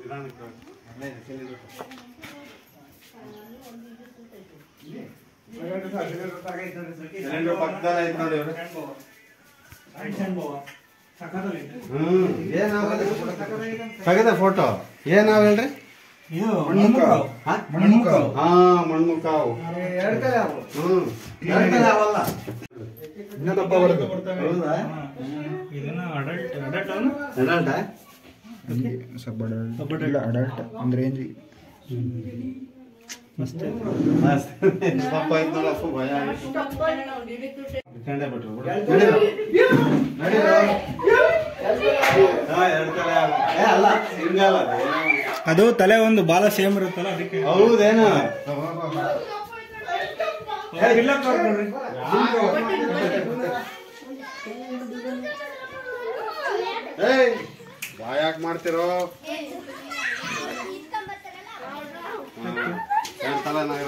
Cylinder ಪಕ್ಕದಲ್ಲೇ ಐತೆ ನೋಡಿ ಇವ್ರು. ಹ್ಮ್ ಏನಾಗಲ್ಲ ತೆಗೆದ ಫೋಟೋ ಏನಾವ ಹೇಳ್ರಿ ಮಣ್ಮುಖಾವು. ಹಾ? ಮಣ್ಮುಖಾವು. ಹಾ ಮಣ್ಮುಖಾವು ಹ್ಮ್ ಹೇಳ್ತಾರೆ ಅವಲ್ಲ ಇನ್ನೊಂದಪ್ಪ ಬರೋದು ಹೌದಾ ಇದನ್ನ ಅಡಲ್ಟ್ ಅಡಲ್ಟ್ ಅವನು ಅಡಲ್ಟಾ? ಸ್ವಲ್ಪ ಅಡಲ್ಟ್ ಇಲ್ಲ ಅಡಲ್ಟ್ ಒಂದು ರೇಂಜ್ ಮಸ್ತ್ ಪಾಪ ಐತ್ ನೋಡಪ್ಪ ಭಯ ಆಯ್ತು. ಇಟ್ಕೊಂಡೇ ಬಿಟ್ರು ಬಿಡು. ನಡೀರು. ನಡೀರು. ಹಾ, ಎರಡ್ ತಲೆ ಅವ. ಏ, ಅಲ್ಲ ಸಿಂಗಲ್ ಅದು ಅದು ತಲೆ ಒಂದು ಬಾಲ ಸೇಮ್ ಇರುತ್ತಲ್ಲ ಅದಕ್ಕೆ ಹೌದೇನು ಇಲ್ಲ ನೋಡ್ರಿ ಏಯ್ ಬಾಯಾಕ್ ಮಾಡ್ತಿರೋ ಹಾ, ಎರಡ್ ತಲೆ ನಗರ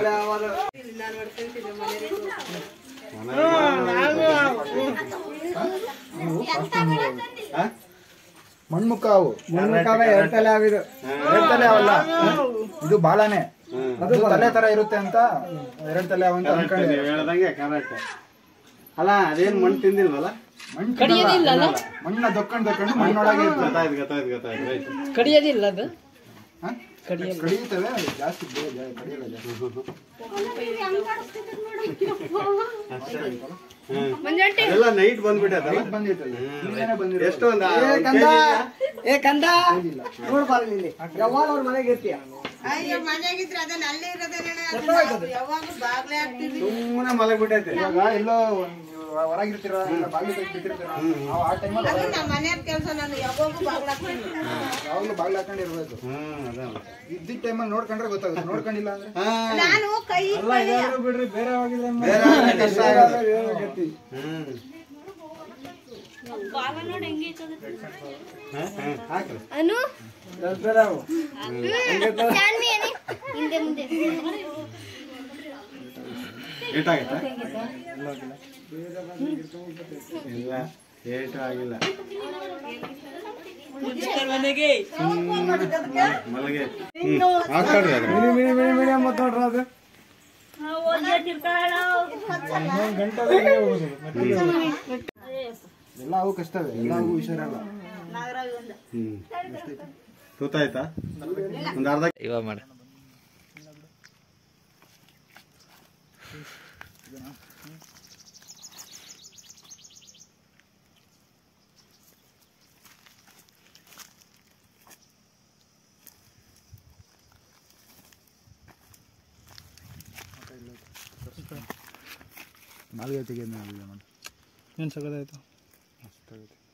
ಹಾ? ಮಣ್ಮುಖಾವು ಮಣ್ಮುಖಾವ ಎರಡು ತಲೆ ಆಗಿದು ಎರಡು ತಲೆ ಅವಲ್ಲ ಇದು ಬಾಲನೇ ಹ್ಮ್. ಅದು ತಲೆ ತರ ಇರುತ್ತೆ ಅಂತ ಎರಡು ತಲೆ ಅವಂತ ಕರೆಕ್ಟ್ ಅನ್ಕೊಂಡೆ ನೀವು ಹೇಳ್ದಂಗೆ ಕರೆಕ್ಟ್ ಅಲ್ಲ ಅದೇನ್ ಮಣ್ಣು ತಿಂದಿಲ್ವಲ್ಲ ಮಣ್ಣು ತಿನ್ನಲ್ಲ. ಮಣ್ಣ ದೊಕ್ಕೊಂಡು ದೊಕ್ಕೊಂಡು ಮಣ್ಣೊಳಗೆ ಇರ್ತದೆ ಗೊತ್ತಾಯ್ತು ಗೊತ್ತಾಯ್ತು ಗೊತ್ತಾಯ್ತು ರೈಟ್ ಕಡಿಯೋದಿಲ್ಲ ಅದು ಹ? ಕಡಿಯುತ್ತವೆ ಅದು ಜಾಸ್ತಿ ಬೇಗ ಜಾ- ಕಡಿಯಲ್ಲ ಜಾಸ್ತಿ ಎಲ್ಲ ನೈಟ್ ಬಂದ್ಬಿಟ್ಟದಲ್ಲ ಬಂದಿರ್ತದೆ ಹಿಂದೆನೆ ಬಂದಿರೋದು. ಎಷ್ಟು ಒಂದು ಏ ಕಂದ ಏ ಕಂದ ನೋಡ್ಬಾರ್ದು ಇಲ್ಲಿ ಯಾವಾಗ ಅವ್ರ ಮನೆಗೆ ಇರ್ತೀಯ ಅಯ್ಯೋ ಮನೆಯಾಗಿದ್ರೆ ಅದನ್ನ ಅಲ್ಲೇ ಇರೋದೇನ ಯಾವಾಗ ಬಾಗ್ಲೇ ಹಾಕ್ತಿದ್ವಿ ಸುಮ್ಮನೆ ಮಲಗ್ಬಿಟ್ಟೈತೆ ಇವಾಗ ಎಲ್ಲೋ ಒಂದು ಹೊರಗಿರ್ತೀರ ಇಲ್ಲ ಬಾಗಿಲು ತೆಗ್ದು ಬಿಟ್ಟಿರ್ತೀರ ನಾವು ಆ ಟೈಮಲ್ಲಿ ಅದು ನಮ್ಮ ಮನೆಯ ಕೆಲಸ ನಾನು ಯಾವಾಗೂ ಬಾಗ್ಲ ಹಾಕ್ತೀನಿ ಯಾವಾಗಲೂ ಬಾಗಿಲು ಹಾಕೊಂಡಿರ್ಬೇಕು ಹ್ಮ್ ಅದೇ ಇದ್ದಿದ್ದ ಟೈಮಲ್ಲಿ ನೋಡ್ಕೊಂಡ್ರೆ ಗೊತ್ತಾಗುತ್ತೆ ನೋಡ್ಕೊಂಡಿಲ್ಲ ಅಂದ್ರೆ ಹಾ ನಾನು ಕೈ ಬಿಡ್ರಿ ಬೇರೆ ಹೋಗಿದ್ರೆ ಬೇರೆ ಆದ್ರೆ ಕಷ್ಟ ಆಗುತ್ತೆ ಹ್ಮ್ ಹಾ, ಹಾ, ಹಾಕ್ರಿ ಅನು ಜಾನ್ವಿ ಅನಿ ಹಿಂದೆ ಮುಂದೆ ಏಟಾಗೈತಾ ಇಲ್ಲ ಏಟು ಆಗಿಲ್ಲ ಮಲಗೆ ಹ್ಮ್ ಹಾಕ್ಕೊಳ್ರಿ ಅದ್ರ ಎಲ್ಲ ಅವು ಕಷ್ಟವೇ ಎಲ್ಲ ಅವು ಹುಷಾರಲ್ಲ ಹ್ಮ್ ತೂತಾಯ್ತಾ ಒಂದು ಅರ್ಧ ಇವಾಗ ಮಾಡ ನಾಲ್ಗೆ ತೆಗೆದ ಏನು ಸಗದಾಯ್ತು ಅಷ್ಟಾಗುತ್ತೆ